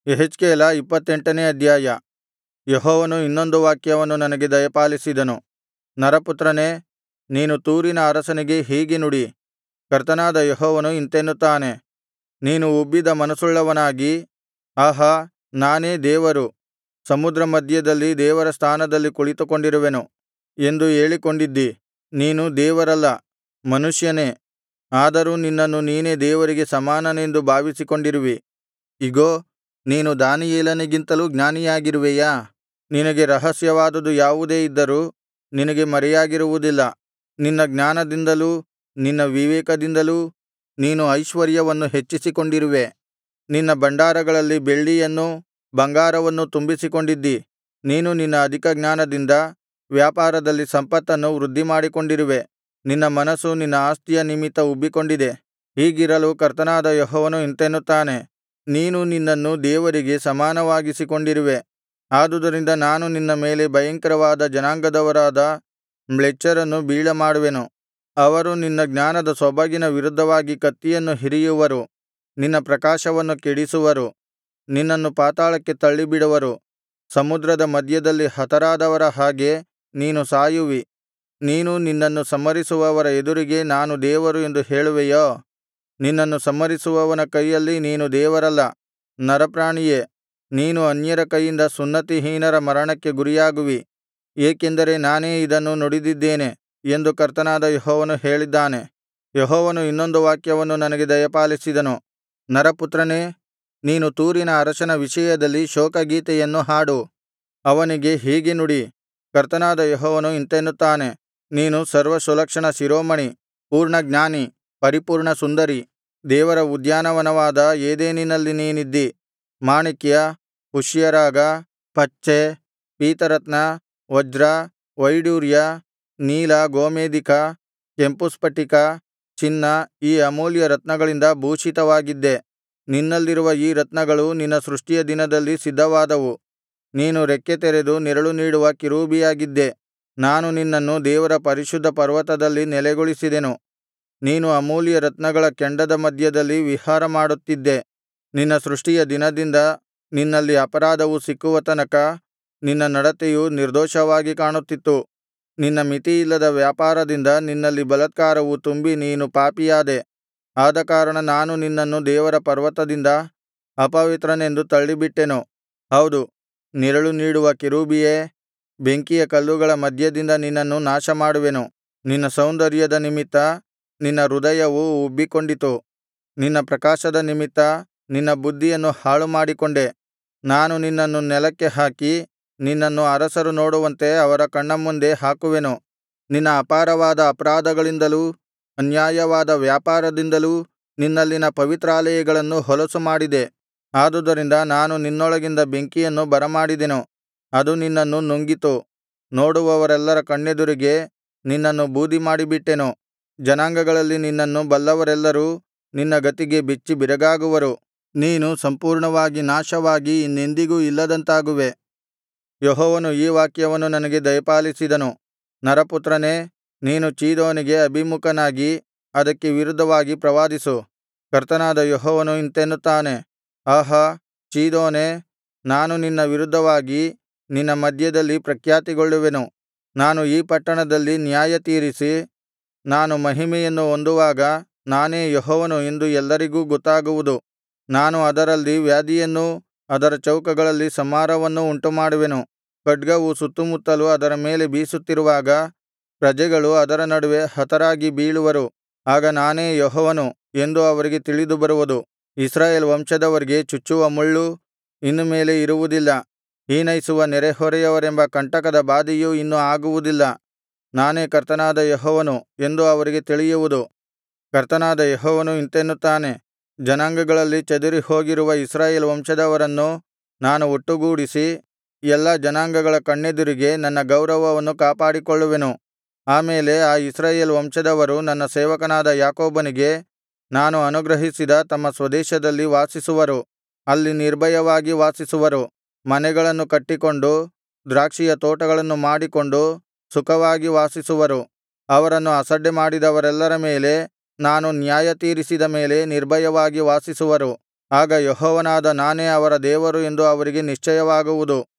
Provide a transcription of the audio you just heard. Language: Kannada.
ಯೆಹೆಜ್ಕೇಲ ಇಪ್ಪತ್ತೆಂಟನೇ ಅಧ್ಯಾಯ ಯೆಹೋವನು ಇನ್ನೊಂದು ವಾಕ್ಯವನ್ನು ನನಗೆ ದಯಪಾಲಿಸಿದನು ನರಪುತ್ರನೇ ನೀನು ತೂರಿನ ಅರಸನಿಗೆ ಹೀಗೆ ನುಡಿ ಕರ್ತನಾದ ಯೆಹೋವನು ಇಂತೆನ್ನುತ್ತಾನೆ ನೀನು ಉಬ್ಬಿದ ಮನಸ್ಸುಳ್ಳವನಾಗಿ ಆಹಾ ನಾನೇ ದೇವರು ಸಮುದ್ರ ಮಧ್ಯದಲ್ಲಿ ದೇವರ ಸ್ಥಾನದಲ್ಲಿ ಕುಳಿತುಕೊಂಡಿರುವೆನು ಎಂದು ಹೇಳಿಕೊಂಡಿದ್ದಿ ನೀನು ದೇವರಲ್ಲ ಮನುಷ್ಯನೇ ಆದರೂ ನಿನ್ನನ್ನು ನೀನೇ ದೇವರಿಗೆ ಸಮಾನನೆಂದು ಭಾವಿಸಿಕೊಂಡಿರುವಿ ಇಗೋ ನೀನು ದಾನಿಯೇಲನಿಗಿಂತಲೂ ಜ್ಞಾನಿಯಾಗಿರುವೆಯಾ ನಿನಗೆ ರಹಸ್ಯವಾದುದು ಯಾವುದೇ ಇದ್ದರೂ ನಿನಗೆ ಮರೆಯಾಗಿರುವುದಿಲ್ಲ ನಿನ್ನ ಜ್ಞಾನದಿಂದಲೂ ನಿನ್ನ ವಿವೇಕದಿಂದಲೂ ನೀನು ಐಶ್ವರ್ಯವನ್ನು ಹೆಚ್ಚಿಸಿಕೊಂಡಿರುವೆ ನಿನ್ನ ಭಂಡಾರಗಳಲ್ಲಿ ಬೆಳ್ಳಿಯನ್ನೂ ಬಂಗಾರವನ್ನೂ ತುಂಬಿಸಿಕೊಂಡಿದ್ದಿ ನೀನು ನಿನ್ನ ಅಧಿಕ ಜ್ಞಾನದಿಂದ ವ್ಯಾಪಾರದಲ್ಲಿ ಸಂಪತ್ತನ್ನು ವೃದ್ಧಿಮಾಡಿಕೊಂಡಿರುವೆ ನಿನ್ನ ಮನಸ್ಸು ನಿನ್ನ ಆಸ್ತಿಯ ನಿಮಿತ್ತ ಉಬ್ಬಿಕೊಂಡಿದೆ ಹೀಗಿರಲು ಕರ್ತನಾದ ಯೆಹೋವನು ಇಂತೆನ್ನುತ್ತಾನೆ ನೀನು ನಿನ್ನನ್ನು ದೇವರಿಗೆ ಸಮಾನವಾಗಿಸಿಕೊಂಡಿರುವೆ ಆದುದರಿಂದ ನಾನು ನಿನ್ನ ಮೇಲೆ ಭಯಂಕರವಾದ ಜನಾಂಗದವರಾದ ಮ್ಲೇಚ್ಛರನ್ನು ಬೀಳಮಾಡುವೆನು ಅವರು ನಿನ್ನ ಜ್ಞಾನದ ಸೊಬಗಿನ ವಿರುದ್ಧವಾಗಿ ಕತ್ತಿಯನ್ನು ಹಿರಿಯುವರು ನಿನ್ನ ಪ್ರಕಾಶವನ್ನು ಕೆಡಿಸುವರು ನಿನ್ನನ್ನು ಪಾತಾಳಕ್ಕೆ ತಳ್ಳಿಬಿಡುವರು ಸಮುದ್ರದ ಮಧ್ಯದಲ್ಲಿ ಹತರಾದವರ ಹಾಗೆ ನೀನು ಸಾಯುವಿ ನೀನು ನಿನ್ನನ್ನು ಸಂಹರಿಸುವವರ ಎದುರಿಗೆ ನಾನು ದೇವರು ಎಂದು ಹೇಳುವೆಯೋ ನಿನ್ನನ್ನು ಸಂಹರಿಸುವವನ ಕೈಯಲ್ಲಿ ನೀನು ದೇವರಲ್ಲ ನರಪ್ರಾಣಿಯೇ ನೀನು ಅನ್ಯರ ಕೈಯಿಂದ ಸುನ್ನತಿಹೀನರ ಮರಣಕ್ಕೆ ಗುರಿಯಾಗುವಿ ಏಕೆಂದರೆ ನಾನೇ ಇದನ್ನು ನುಡಿದಿದ್ದೇನೆ ಎಂದು ಕರ್ತನಾದ ಯೆಹೋವನು ಹೇಳಿದ್ದಾನೆ ಯೆಹೋವನು ಇನ್ನೊಂದು ವಾಕ್ಯವನ್ನು ನನಗೆ ದಯಪಾಲಿಸಿದನು ನರಪುತ್ರನೇ ನೀನು ತೂರಿನ ಅರಸನ ವಿಷಯದಲ್ಲಿ ಶೋಕಗೀತೆಯನ್ನು ಹಾಡು ಅವನಿಗೆ ಹೀಗೆ ನುಡಿ ಕರ್ತನಾದ ಯೆಹೋವನು ಇಂತೆನ್ನುತ್ತಾನೆ ನೀನು ಸರ್ವಸುಲಕ್ಷಣ ಶಿರೋಮಣಿ ಪೂರ್ಣಜ್ಞಾನಿ ಪರಿಪೂರ್ಣ ಸುಂದರಿ ದೇವರ ಉದ್ಯಾನವನವಾದ ಏದೆನಿನಲ್ಲಿ ನೀನಿದ್ದಿ ಮಾಣಿಕ್ಯ ಪುಷ್ಯರಾಗ ಪಚ್ಚೆ ಪೀತರತ್ನ ವಜ್ರ ವೈಡೂರ್ಯ ನೀಲ ಗೋಮೇಧಿಕ ಕೆಂಪು ಸ್ಫಟಿಕ ಚಿನ್ನ ಈ ಅಮೂಲ್ಯ ರತ್ನಗಳಿಂದ ಭೂಷಿತವಾಗಿದ್ದೆ ನಿನ್ನಲ್ಲಿರುವ ಈ ರತ್ನಗಳು ನಿನ್ನ ಸೃಷ್ಟಿಯ ದಿನದಲ್ಲಿ ಸಿದ್ಧವಾದವು ನೀನು ರೆಕ್ಕೆ ತೆರೆದು ನೆರಳು ನೀಡುವ ಕೆರೂಬಿಯಾಗಿದ್ದೆ ನಾನು ನಿನ್ನನ್ನು ದೇವರ ಪರಿಶುದ್ಧ ಪರ್ವತದಲ್ಲಿ ನೆಲೆಗೊಳಿಸಿದೆನು ನೀನು ಅಮೂಲ್ಯ ರತ್ನಗಳ ಕೆಂಡದ ಮಧ್ಯದಲ್ಲಿ ವಿಹಾರಮಾಡುತ್ತಿದ್ದೆ ನಿನ್ನ ಸೃಷ್ಟಿಯ ದಿನದಿಂದ ನಿನ್ನಲ್ಲಿ ಅಪರಾಧವು ಸಿಕ್ಕುವ ತನಕ ನಿನ್ನ ನಡತೆಯು ನಿರ್ದೋಷವಾಗಿ ಕಾಣುತ್ತಿತ್ತು ನಿನ್ನ ಮಿತಿಯಿಲ್ಲದ ವ್ಯಾಪಾರದಿಂದ ನಿನ್ನಲ್ಲಿ ಬಲಾತ್ಕಾರವು ತುಂಬಿ ನೀನು ಪಾಪಿಯಾದೆ ಆದಕಾರಣ ನಾನು ನಿನ್ನನ್ನು ದೇವರ ಪರ್ವತದಿಂದ ಅಪವಿತ್ರನೆಂದು ತಳ್ಳಿಬಿಟ್ಟೆನು ಹೌದು ನೆರಳು ನೀಡುವ ಕೆರೂಬಿಯೇ ಬೆಂಕಿಯ ಕಲ್ಲುಗಳ ಮಧ್ಯದಿಂದ ನಿನ್ನನ್ನು ನಾಶಮಾಡುವೆನು ನಿನ್ನ ಸೌಂದರ್ಯದ ನಿಮಿತ್ತ ನಿನ್ನ ಹೃದಯವು ಉಬ್ಬಿಕೊಂಡಿತು ನಿನ್ನ ಪ್ರಕಾಶದ ನಿಮಿತ್ತ ನಿನ್ನ ಬುದ್ಧಿಯನ್ನು ಹಾಳುಮಾಡಿಕೊಂಡೆ ನಾನು ನಿನ್ನನ್ನು ನೆಲಕ್ಕೆ ಹಾಕಿ ನಿನ್ನನ್ನು ಅರಸರು ನೋಡುವಂತೆ ಅವರ ಕಣ್ಣ ಮುಂದೆ ಹಾಕುವೆನು ನಿನ್ನ ಅಪಾರವಾದ ಅಪರಾಧಗಳಿಂದಲೂ ಅನ್ಯಾಯವಾದ ವ್ಯಾಪಾರದಿಂದಲೂ ನಿನ್ನಲ್ಲಿನ ಪವಿತ್ರಾಲಯಗಳನ್ನು ಹೊಲಸು ಮಾಡಿದೆ ಆದುದರಿಂದ ನಾನು ನಿನ್ನೊಳಗಿಂದ ಬೆಂಕಿಯನ್ನು ಬರಮಾಡಿದೆನು ಅದು ನಿನ್ನನ್ನು ನುಂಗಿತು ನೋಡುವವರೆಲ್ಲರ ಕಣ್ಣೆದುರಿಗೆ ನಿನ್ನನ್ನು ಬೂದಿಮಾಡಿಬಿಟ್ಟೆನು ಜನಾಂಗಗಳಲ್ಲಿ ನಿನ್ನನ್ನು ಬಲ್ಲವರೆಲ್ಲರೂ ನಿನ್ನ ಗತಿಗೆ ಬೆಚ್ಚಿ ಬೆರಗಾಗುವರು ನೀನು ಸಂಪೂರ್ಣವಾಗಿ ನಾಶವಾಗಿ ಇನ್ನೆಂದಿಗೂ ಇಲ್ಲದಂತಾಗುವೆ ಯೆಹೋವನು ಈ ವಾಕ್ಯವನ್ನು ನನಗೆ ದಯಪಾಲಿಸಿದನು ನರಪುತ್ರನೇ ನೀನು ಚೀದೋನಿಗೆ ಅಭಿಮುಖನಾಗಿ ಅದಕ್ಕೆ ವಿರುದ್ಧವಾಗಿ ಪ್ರವಾದಿಸು ಕರ್ತನಾದ ಯೆಹೋವನು ಇಂತೆನ್ನುತ್ತಾನೆ ಆಹಾ ಚೀದೋನೇ ನಾನು ನಿನ್ನ ವಿರುದ್ಧವಾಗಿ ನಿನ್ನ ಮಧ್ಯದಲ್ಲಿ ಪ್ರಖ್ಯಾತಿಗೊಳ್ಳುವೆನು ನಾನು ಈ ಪಟ್ಟಣದಲ್ಲಿ ನ್ಯಾಯತೀರಿಸಿ ನಾನು ಮಹಿಮೆಯನ್ನು ಹೊಂದುವಾಗ ನಾನೇ ಯೆಹೋವನು ಎಂದು ಎಲ್ಲರಿಗೂ ಗೊತ್ತಾಗುವುದು ನಾನು ಅದರಲ್ಲಿ ವ್ಯಾಧಿಯನ್ನೂ ಅದರ ಚೌಕಗಳಲ್ಲಿ ಸಂಹಾರವನ್ನೂ ಉಂಟುಮಾಡುವೆನು ಖಡ್ಗವು ಸುತ್ತುಮುತ್ತಲು ಅದರ ಮೇಲೆ ಬೀಸುತ್ತಿರುವಾಗ ಪ್ರಜೆಗಳು ಅದರ ನಡುವೆ ಹತರಾಗಿ ಬೀಳುವರು ಆಗ ನಾನೇ ಯೆಹೋವನು ಎಂದು ಅವರಿಗೆ ತಿಳಿದು ಬರುವುದು ಇಸ್ರಾಯೇಲ್ ವಂಶದವರಿಗೆ ಚುಚ್ಚುವ ಮುಳ್ಳು ಇನ್ನು ಮೇಲೆ ಇರುವುದಿಲ್ಲ ಹೀನೈಸುವ ನೆರೆಹೊರೆಯವರೆಂಬ ಕಂಟಕದ ಬಾಧೆಯೂ ಇನ್ನು ಆಗುವುದಿಲ್ಲ ನಾನೇ ಕರ್ತನಾದ ಯೆಹೋವನು ಎಂದು ಅವರಿಗೆ ತಿಳಿಯುವುದು ಕರ್ತನಾದ ಯೆಹೋವನು ಇಂತೆನ್ನುತ್ತಾನೆ ಜನಾಂಗಗಳಲ್ಲಿ ಚದುರಿಹೋಗಿರುವ ಇಸ್ರಾಯೇಲ್ ವಂಶದವರನ್ನು ನಾನು ಒಟ್ಟುಗೂಡಿಸಿ ಎಲ್ಲಾ ಜನಾಂಗಗಳ ಕಣ್ಣೆದುರಿಗೆ ನನ್ನ ಗೌರವವನ್ನು ಕಾಪಾಡಿಕೊಳ್ಳುವೆನು ಆಮೇಲೆ ಆ ಇಸ್ರಾಯೇಲ್ ವಂಶದವರು ನನ್ನ ಸೇವಕನಾದ ಯಾಕೋಬನಿಗೆ ನಾನು ಅನುಗ್ರಹಿಸಿದ ತಮ್ಮ ಸ್ವದೇಶದಲ್ಲಿ ವಾಸಿಸುವರು ಅಲ್ಲಿ ನಿರ್ಭಯವಾಗಿ ವಾಸಿಸುವರು ಮನೆಗಳನ್ನು ಕಟ್ಟಿಕೊಂಡು ದ್ರಾಕ್ಷಿಯ ತೋಟಗಳನ್ನು ಮಾಡಿಕೊಂಡು ಸುಖವಾಗಿ ವಾಸಿಸುವರು ಅವರನ್ನು ಅಸಡ್ಡೆ ಮಾಡಿದವರೆಲ್ಲರ ಮೇಲೆ ನಾನು ನ್ಯಾಯತೀರಿಸಿದ ಮೇಲೆ ನಿರ್ಭಯವಾಗಿ ವಾಸಿಸುವರು ಆಗ ಯೆಹೋವನಾದ ನಾನೇ ಅವರ ದೇವರು ಎಂದು ಅವರಿಗೆ ನಿಶ್ಚಯವಾಗುವುದು